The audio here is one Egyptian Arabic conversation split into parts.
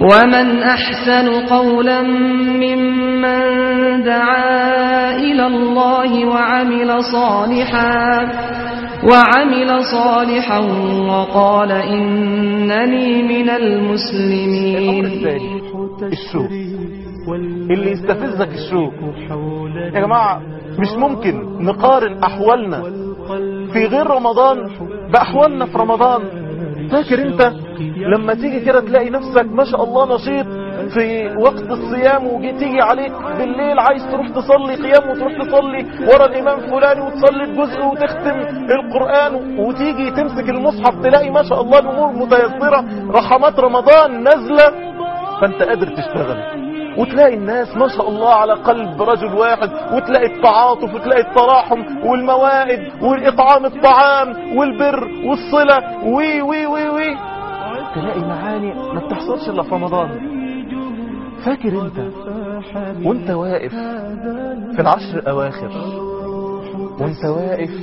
ومن أحسن قولا ممن دعا إلى الله وعمل صالحا وعمل صالحا وقال إنني من الأمر المسلمين الثاني الشوق اللي يستفزك الشوق يا جماعة مش ممكن نقارن أحوالنا في غير رمضان بأحوالنا في رمضان فاكر انت لما تيجي كده تلاقي نفسك ما شاء الله نشيط في وقت الصيام وجي تيجي عليك بالليل عايز تروح تصلي قيام وتروح تصلي ورا الإمام فلاني وتصلي الجزء وتختم القرآن وتيجي تمسك المصحف تلاقي ما شاء الله الأمور متيسرة رحمات رمضان نازلة فانت قادر تشتغل وتلاقي الناس ما شاء الله على قلب رجل واحد وتلاقي التعاطف وتلاقي التراحم والموائد والإطعام الطعام والبر والصلة وي وي وي وي تلاقي معاني ما بتحصلش إلا في رمضان فاكر انت وانت واقف في العشر الأواخر وانت واقف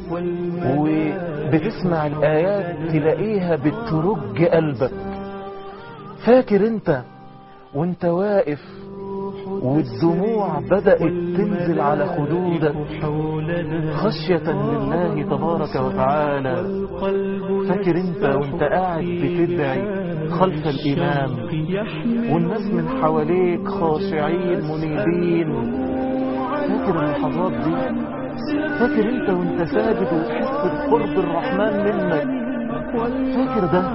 وبتسمع الآيات تلاقيها بترج قلبك فاكر انت وانت واقف والدموع بدأت تنزل على خدودك خشية لله تبارك وتعالى فاكر انت وانت قاعد بتدعي خلف الإمام والناس من حواليك خاشعين منيبين فاكر اللحظات دي فاكر انت وانت ساجد وتحس بقرب الرحمن منك فاكر ده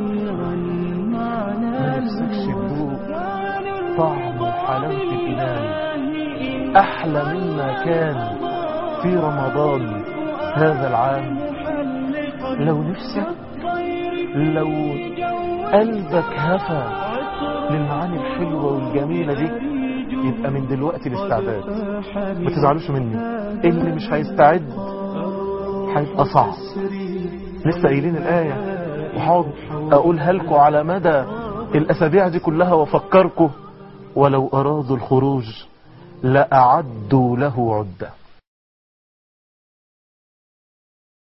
ما نفسكش تذوق طعم وحلاوة الإيمان أحلى مما كان في رمضان هذا العام لو نفسك لو قلبك هفى للمعاني الحلوة والجميلة دي يبقى من دلوقتي الاستعداد ما تزعلوش مني اللي مش هيستعد هيبقى صعب لسه قايلين الآية وحاضر أقولها لكم على مدى الأسابيع دي كلها وفكركم ولو أرادوا الخروج لأعدوا له عدة